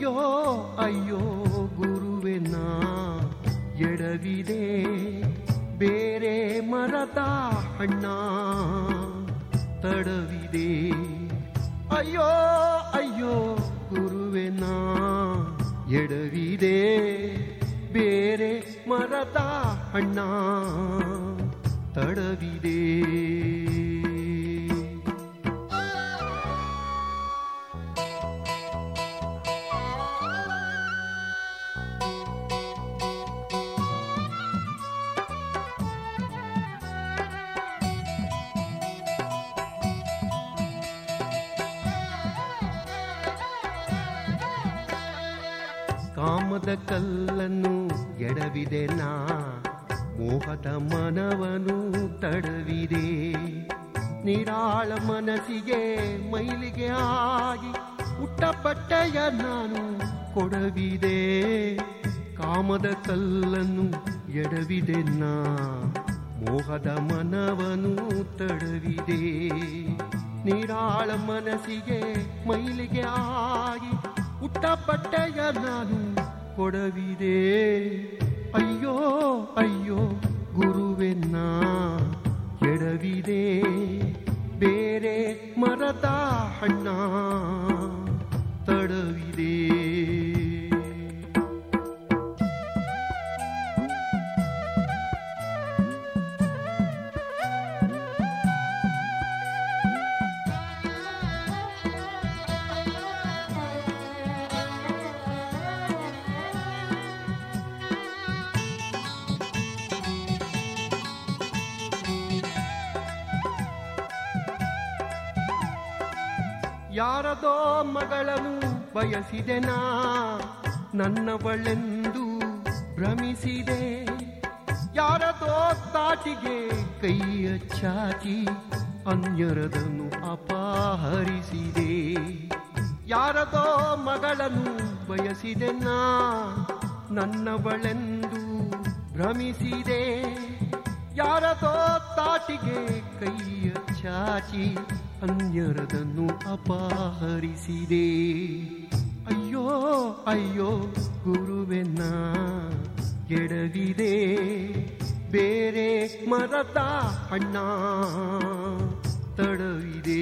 ಅಯ್ಯೋ ಅಯ್ಯೋ ಗುರುವೆ ನಾ ಎಡವಿದೆ ಬೇರೆ ಮರದ ಹಣ್ಣ ತಡವಿದೆ ಅಯ್ಯೋ ಅಯ್ಯೋ ಗುರುವೆ ನಾ ಎಡವಿದೆ ಬೇರೆ ಮರದ ಹಣ್ಣ ತಡವಿದೆ ಕಾಮದ ಕಲ್ಲನ್ನು ಎಡವಿದೆ ನಾ ಮೋಹದ ಮನವನು ತಡವಿದೆ ನಿರಾಳ ಮನಸ್ಸಿಗೆ ಮೈಲಿಗೆ ಆಗಿ ಹುಟ್ಟಪಟ್ಟೆಯ ನಾನು ಕೊಡವಿದೆ ಕಾಮದ ಕಲ್ಲನ್ನು ಎಡವಿದೆ ನಾ ಮೋಹದ ಮನವನು ತಡವಿದೆ ನಿರಾಳ ಮನಸ್ಸಿಗೆ ಮೈಲಿಗೆ ಆಗಿ ಹುಟ್ಟಪಟ್ಟೆಯ ನಾನು ಕೊಡವಿದೆ ಅಯ್ಯೋ ಅಯ್ಯೋ ಗುರುವೆನ್ನ ಎಡವಿದೆ ಬೇರೆ ಮರದ ಹಣ್ಣ ತಡವಿದೆ ಯಾರದೋ ಮಗಳನ್ನು ಬಯಸಿದೆ ನಾ ನನ್ನವಳೆಂದು ಭ್ರಮಿಸಿದೆ ಯಾರದೋ ತಾಟಿಗೆ ಕೈಯ ಚಾಚಿ ಅನ್ಯರದನ್ನು ಅಪಹರಿಸಿದೆ ಯಾರದೋ ಮಗಳನ್ನು ಬಯಸಿದೆ ನಾ ನನ್ನವಳೆಂದು ಭ್ರಮಿಸಿದೆ ಯಾರದೋ ತಾಟಿಗೆ ಕೈಯ ಚಾಚಿ ಅನ್ಯರದನ್ನು ಅಪಹರಿಸಿದೆ ಅಯ್ಯೋ ಅಯ್ಯೋ ಗುರುವೆನ್ನ ಎಡವಿದೆ ಬೇರೆ ಮರದ ಹಣ್ಣ ತಡವಿದೆ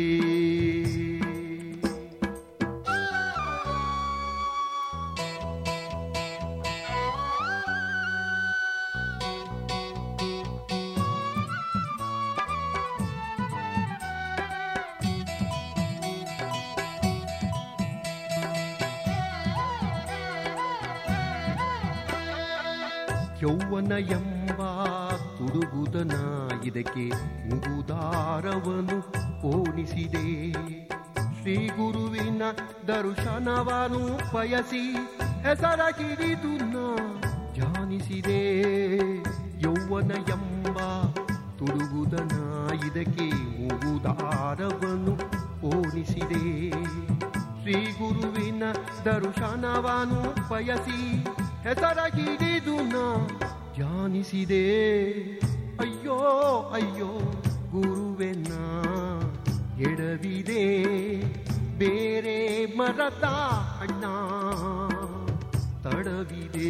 ಯೌವನ ಎಂಬ ತುಡುಗುದನ ಇದಕ್ಕೆ ಮುಗುದಾರವನು ಪೋಣಿಸಿದೆ ಶ್ರೀ ಗುರುವಿನ ದರ್ಶನವನು ಬಯಸಿ ಹೆಸರ ಕಿರಿದು ನಾ ಧ್ಯಾನಿಸಿದೆ ಯೌವನ ಎಂಬ ತುಡುಗುದನ ಇದಕ್ಕೆ ಮುಗುದಾರವನು ಪೋಣಿಸಿದೆ ಶ್ರೀ ಗುರುವಿನ ದರ್ಶನವನು ಬಯಸಿ ಹೆಸರ ಹಿಡಿದು ನಾ ಧ್ಯಾನಿಸಿದೆ ಅಯ್ಯೋ ಅಯ್ಯೋ ಗುರುವೆನ್ನ ಎಡವಿದೆ ಬೇರೆ ಮರದ ಅಣ್ಣ ತಡವಿದೆ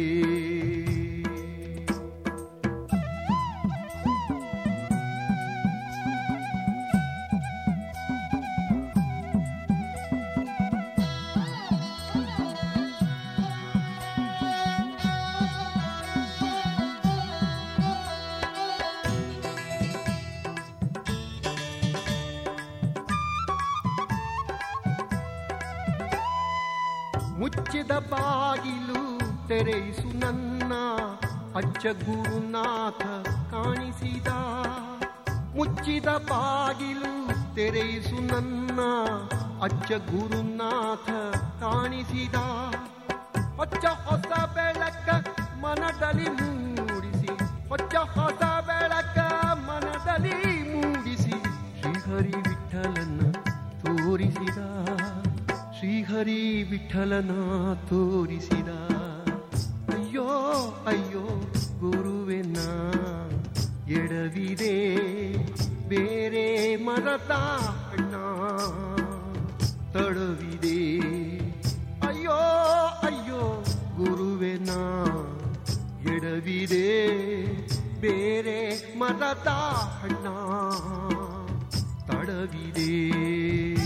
ಮುಚ್ಚಿದ ಬಾಗಿಲು ತೆರೆಯಿಸು ನನ್ನ ಅಜ್ಜ ಗುರುನಾಥ ಕಾಣಿಸಿದ ಮುಚ್ಚಿದ ಬಾಗಿಲು ತೆರೆಯಿಸು ನನ್ನ ಅಜ್ಜ ಗುರುನಾಥ ಕಾಣಿಸಿದ ಹೊಚ್ಚ ಹೊಸ ಬೆಳಕ ಮನದಲ್ಲಿ ಮೂಡಿಸಿ ಹೊಚ್ಚ ಹೊಸ ಬೆಳಕ ಮನದಲ್ಲಿ ಮೂಡಿಸಿ ಶ್ರೀಹರಿ ವಿಠಲನ ತೋರಿಸಿದ ಶ್ರೀಹರಿ ವಿಠಲನ ತೋರಿಸಿದ ಅಯ್ಯೋ ಅಯ್ಯೋ ಗುರುವೆನ ಎಡವಿದೆ ಬೇರೆ ಮರದ ಅಣ್ಣ ತಡವಿದೆ ಅಯ್ಯೋ ಅಯ್ಯೋ ಮರದ ಹಣ್ಣ ತಡವಿದೆ